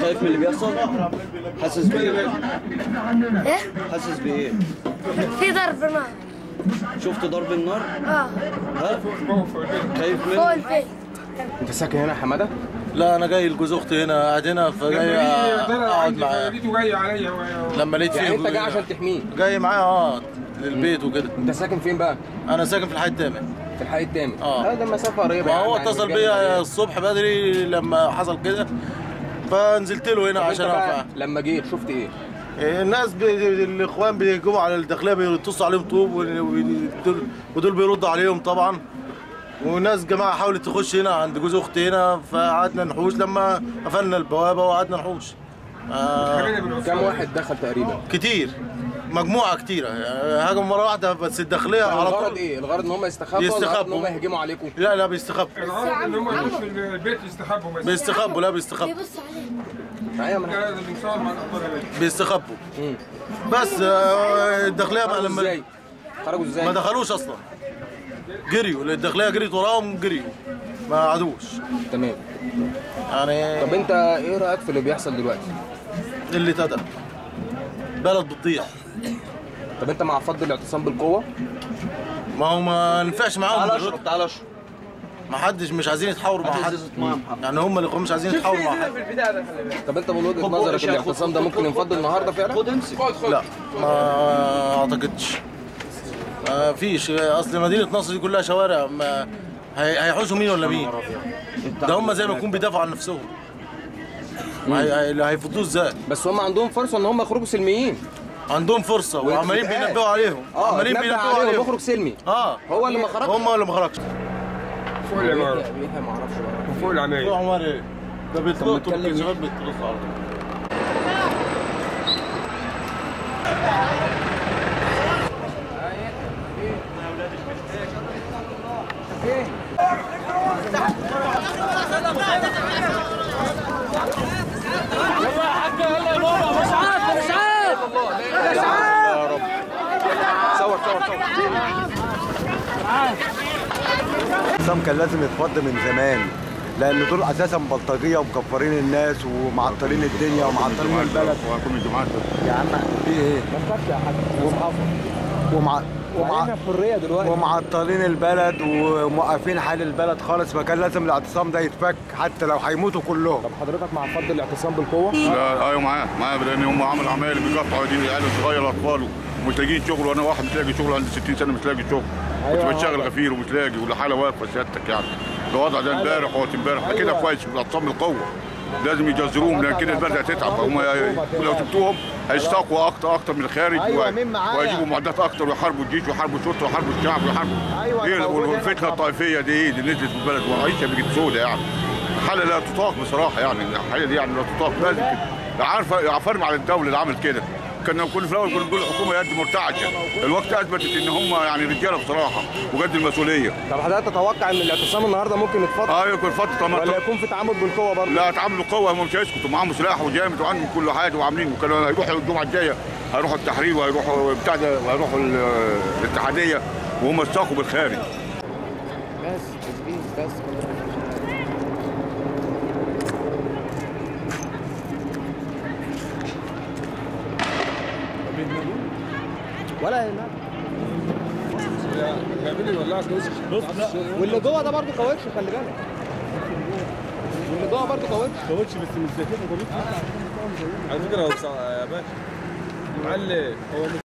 خايف من اللي بيحصل؟ حاسس بايه؟ ايه حاسس بايه؟ في ضرب نار شفت ضرب النار؟ اه ها؟ خايف فوق منه؟ البيت انت ساكن هنا يا حماده؟ لا انا جاي لجوز اختي هنا قاعد هنا فجاي اقعد معاه لقيته جاي عليا و- لما لقيت يعني فيه انت جاي عشان تحميه جاي معاه اه للبيت وكده انت ساكن فين بقى؟ انا ساكن في الحي الثامن في الحي التامن اه. لا ده مسافه قريبه ما يعني هو يعني اتصل مش جنب بيا البيت. الصبح بدري لما حصل كده فنزلت له هنا طب انت عشان بقى أعرف لما جيت شفت ايه؟ الناس بي... الاخوان بيهجموا على الداخليه بيتصوا عليهم طوب ودول- ودول- ودول بيردوا عليهم طبعا وناس جماعه حاولت تخش هنا عند جوز اختي هنا فقعدنا نحوش لما قفلنا البوابه وقعدنا نحوش آه خلينا بالوصول. كم واحد دخل تقريبا؟ كتير مجموعه كتيره يعني هاجموا مره واحده بس الداخليه على الغرض طول ايه؟ الغرض ان هم يستخبوا ولا الغرض ان يستخبوا. هم يهجموا عليكم؟ لا لا بيستخبوا الغرض ان هم يخشوا البيت يستخبوا بس بيستخبوا لا بيستخبوا بيبص عليه ايوه ما انا هذا الانسان مع الاخبار يا باشا. بيستخبوا مم. بس آه، الداخليه بقى خرجوا لما ازاي؟ خرجوا ازاي؟ ما دخلوش اصلا جريوا الداخليه جريت وراهم جريوا ما عادوش تمام يعني طب انت ايه رايك في اللي بيحصل دلوقتي؟ اللي تدب بلد بتضيع طب انت مع فض الاعتصام بالقوه؟ ما هو ما نفعش معاهم تعال بالرد. اشرب تعال اشرب ما حدش مش عايزين يتحاوروا مع هات حد ازازة ميه يا محمد يعني هم اللي مش عايزين يتحاوروا مع حد طب انت من وجهه خد نظرك بقى شاي، خد- الاعتصام ده خد- ممكن خد- ينفض خد- النهارده فعلا؟ خد امسك لا ما اعتقدش ما فيش اصل مدينه نصر دي كلها شوارع ما هي- هيحوشوا مين ولا مين ده هم زي ما يكون بيدافعوا عن نفسهم ما هي- هي- اللي هيفضوه ازاي بس هم عندهم فرصه ان هم يخرجوا سلميين عندهم فرصه وعمالين والاتفاقات. بينبهوا عليهم اه عمالين اتنبأ بينبهوا عليهم عليهم يخرج سلمي اه هو اللي ما خرجش هم اللي ما خرجش فوق العمارة ليه ما اعرفش بقى فوق العماير عمر ايه ده بيطلقوا نتكلم الشباب بيطلقوا على طول صور صور صور الحسام كان لازم يتفض من زمان لان دول اساسا بلطجيه ومكفرين الناس ومعطلين الدنيا ومعطلين البلد يا عم في ايه؟ ما تخافش يا حاج ومع ومع ومع حريه دلوقتي ومعطلين البلد وموقفين حال البلد خالص فكان لازم الاعتصام ده يتفك حتى لو هيموتوا كلهم طب حضرتك مع فض الاعتصام بالقوه؟ لا ايوه معاه معاه لان هم عملوا عمايل بيقطعوا دي عيال صغير اطفال ومش لاقيين شغل وانا واحد مش لاقي شغل عندي 60 سنه مش لاقي شغل أيوة كنت بشتغل عارف. غفير ومش لاقي والحاله واقفه سيادتك يعني الوضع ده امبارح وقت امبارح كده أيوة. كويس بالاعتصام القوه لازم يجزروهم لان كده البلد هتتعب هم لو سبتوهم هيستقوا اكتر اكتر من الخارج أيوة، و- مين معايا؟ وهيجيبوا معدات اكتر ويحاربوا الجيش ويحاربوا الشرطه ويحاربوا الشعب ويحاربوا أيوة، ايه موجودين والفتنه هنا. الطائفيه دي ايه اللي نزلت في البلد وعيشه بقت سودة يعني حاله لا تطاق بصراحه يعني الحاله دي يعني لا تطاق لازم كده عارفه افرم على الدوله اللي عملت كده كنا كل في الاول كنا بنقول الحكومه يد مرتعشه الوقت اثبتت ان هم يعني رجاله بصراحه وقد المسؤوليه طب حضرتك تتوقع ان الاعتصام النهارده ممكن يتفض اه يكون فتره ولا طماطم يكون في تعامل بالقوه برضه؟ لا اتعاملوا قوه هم مش هيسكتوا معاهم سلاح وجامد وعندهم كل حاجه وعاملين وكانوا هيروحوا الجمعه الجايه هيروحوا التحرير وهيروحوا بتاع ده وهيروحوا ال- الاتحاديه وهم استاقوا بالخارج بس تثبيت بس ولا يهمك واللي جوه ده برضه كاوتش خلي بالك واللي جوه برضه كاوتش كاوتش بس مش زي كده على فكره يا باشا معلم هو